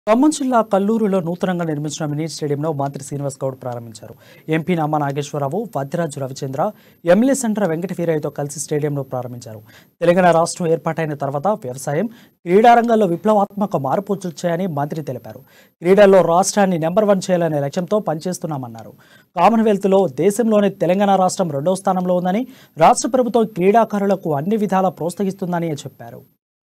ఖమ్మం జిల్లా కల్లూరులో నూతనంగా నిర్మించిన మినీ స్టేడియంలో మంత్రి శ్రీనివాస్ గౌడ్ ప్రారంభించారు ఎంపీ నామా నాగేశ్వరరావు వద్యరాజు రవిచంద్ర ఎమ్మెల్యే సెంటర్ వెంకట వీరయ్యతో కలిసి స్టేడియంలో ప్రారంభించారు తెలంగాణ రాష్ట్రం ఏర్పాటైన తర్వాత వ్యవసాయం క్రీడా రంగాల్లో విప్లవాత్మక మార్పు వచ్చాయని మంత్రి తెలిపారు క్రీడల్లో రాష్ట్రాన్ని నెంబర్ వన్ చేయాలనే లక్ష్యంతో పనిచేస్తున్నామన్నారు కామన్వెల్త్లో దేశంలోనే తెలంగాణ రాష్ట్రం రెండవ స్థానంలో ఉందని రాష్ట్ర ప్రభుత్వం క్రీడాకారులకు అన్ని విధాలా ప్రోత్సహిస్తుందని చెప్పారు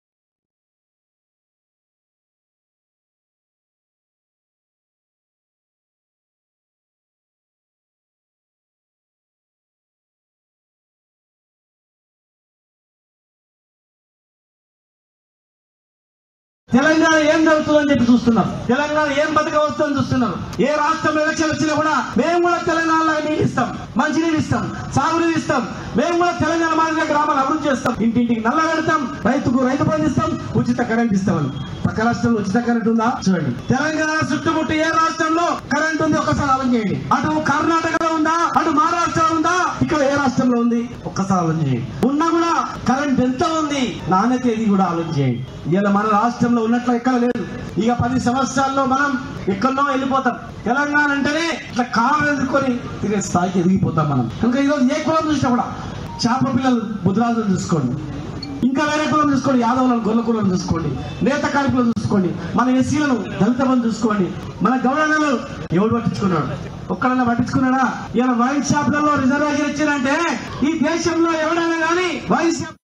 తెలంగాణ ఏం జరుగుతుందని చెప్పి చూస్తున్నాం తెలంగాణ ఏం బతక వస్తుందని చూస్తున్నాం ఏ రాష్ట్రంలో ఎలక్షన్ వచ్చినా కూడా మేము కూడా తెలంగాణలో నీళ్ళు ఇస్తాం మంచి నీళ్ళు ఇస్తాం సాగునీరు ఇస్తాం మేము కూడా తెలంగాణ మాదిరిగా గ్రామాలు అభివృద్ధి చేస్తాం ఇంటింటికి నల్ల పెడతాం రైతుకు రైతు బంధు ఇస్తాం ఉచిత కరెంట్ ఇస్తామని పక్క రాష్ట్రంలో ఉచిత కరెంట్ ఉందా చూడండి తెలంగాణ చుట్టుముట్టు ఏ రాష్ట్రంలో కరెంట్ ఉంది ఒక్కసారి ఆలోచన చేయండి అటు కర్ణాటకలో ఉందా అటు మహారాష్ట్ర ఉందా ఇక్కడ ఏ రాష్ట్రంలో ఉంది ఒక్కసారి ఆలోచన చేయండి ఉన్నా కూడా కరెంట్ ఎంత ఉంది నాణ్యత ఏది కూడా ఆలోచన చేయండి ఇలా మన రాష్ట్రంలో ఉన్నట్లు ఎక్కడ లేదు ఇక పది సంవత్సరాల్లో మనం ఎక్కడో వెళ్ళిపోతాం తెలంగాణ అంటేనే ఇట్లా కారు ఎదుర్కొని తిరిగే స్థాయికి ఎదిగిపోతాం మనం కనుక ఈరోజు ఏ కులం చూసినా కూడా చేప పిల్లలు బుధరాజులు చూసుకోండి ఇంకా వేరే కులం చూసుకోండి యాదవులను గొల్ల కులం చూసుకోండి నేత కార్మికులను చూసుకోండి మన ఎస్సీలను దళిత బంధు చూసుకోండి మన గౌరవలు ఎవడు పట్టించుకున్నాడు ఒక్కడన్నా పట్టించుకున్నాడా ఇలా వైన్ షాప్లలో రిజర్వేషన్ ఇచ్చారంటే ఈ దేశంలో ఎవడైనా కానీ వైన్ షాప్